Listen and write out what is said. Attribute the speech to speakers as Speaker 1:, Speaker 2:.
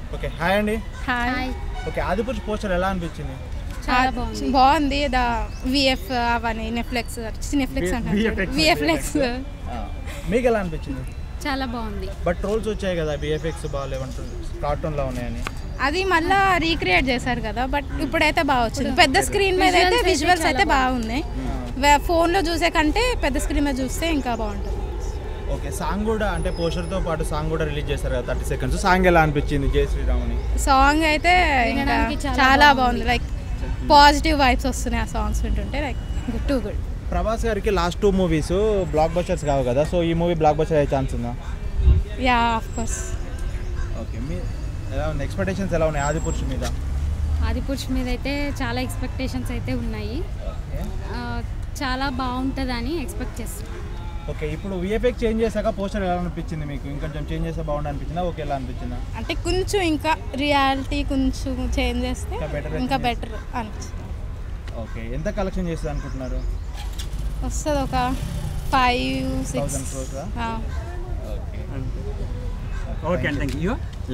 Speaker 1: Okay hi అండి
Speaker 2: hi
Speaker 1: okay Adipurush poster ఎలా అనిపించింది
Speaker 2: చాలా బాగుంది
Speaker 3: బాగుంది ద విఎఫ్ అవన్నీ నెట్ఫ్లిక్స్ నెట్ఫ్లిక్స్ అంటారు
Speaker 1: VFX.
Speaker 3: విఎఫ్లెక్స్
Speaker 1: మీకు ఎలా అనిపించింది
Speaker 2: చాలా బాగుంది
Speaker 1: బట్ ట్రోల్స్ వచ్చాయి కదా బిఎఫ్ఎక్స్ బాగాలేవంటుంది కార్టూన్లో ఉన్నాయని
Speaker 3: అది మళ్ళా రీక్రియేట్ చేశారు కదా బట్ ఇప్పుడైతే బాగా వచ్చింది పెద్ద స్క్రీన్ మీద అయితే
Speaker 2: Visuals అయితే
Speaker 3: విజువల్స్ అయితే
Speaker 2: చాలా
Speaker 3: బాగున్నాయి వే- ఫోన్లో చూసే కంటే పెద్ద స్క్రీన్ మీద చూస్తే ఇంకా బాగుంటుంది
Speaker 1: ఓకే సాంగ్ కూడా అంటే పోస్టర్తో పాటు సాంగ్ కూడా రిలీజ్ చేశారు కదా థర్టీ సెకండ్స్ సాంగ్ ఎలా అనిపించింది జై శ్రీరాముని
Speaker 3: సాంగ్ అయితే ఇంకా
Speaker 2: వినడానికి చాలా
Speaker 3: చాలా
Speaker 2: బాగుంది.
Speaker 3: బాగుంది లైక్ పాజిటివ్ వైబ్స్ వస్తున్నాయి ఆ సాంగ్స్ వింటుంటే like good to good
Speaker 1: Prabhas గారికి last two movies blockbusters కావు కదా సో ఈ మూవీ బ్లాక్ బస్టర్ అయ్యే ఛాన్స్ ఉందా
Speaker 3: యా ఆఫ్ కోర్స్
Speaker 1: ఓకే మీ ఎలా ఉంది ఎక్స్పెక్టేషన్స్ ఎలా ఉన్నాయి ఆదిపురుష్ మీద
Speaker 2: ఆదిపురుష్ మీద అయితే చాలా ఎక్స్పెక్టేషన్స్ అయితే ఉన్నాయి
Speaker 1: ఓకే
Speaker 2: ఆ, చాలా బాగుంటుందని ఎక్స్పెక్ట్ చేస్తున్నాను
Speaker 1: ఓకే ఇప్పుడు విఎఫ్ఎక్స్ చేంజ్ చేశాక పోస్టర్ ఎలా అనిపించింది మీకు ఇంకొంచెం చేంజ్ చేస్తే బాగుండు అనిపించిందా ఓకే ఎలా అనిపించిందా
Speaker 3: అంటే కొంచెం ఇంకా రియాలిటీ కొంచెం చేంజ్ చేస్తే
Speaker 1: ఇంకా better
Speaker 3: ఇంకా
Speaker 1: చేస్తే.
Speaker 3: బెటర్ అనిపిస్తుంది
Speaker 1: ఓకే ఎంత కలెక్షన్ చేస్తుంది అనుకుంటున్నారు
Speaker 3: వస్తుంది ఒక ఫైవ్ సిక్స్
Speaker 1: థౌసండ్ క్రోర్స్
Speaker 3: ఆ.
Speaker 1: ఓకే
Speaker 4: ఓకే అండి థ్యాంక్ యూ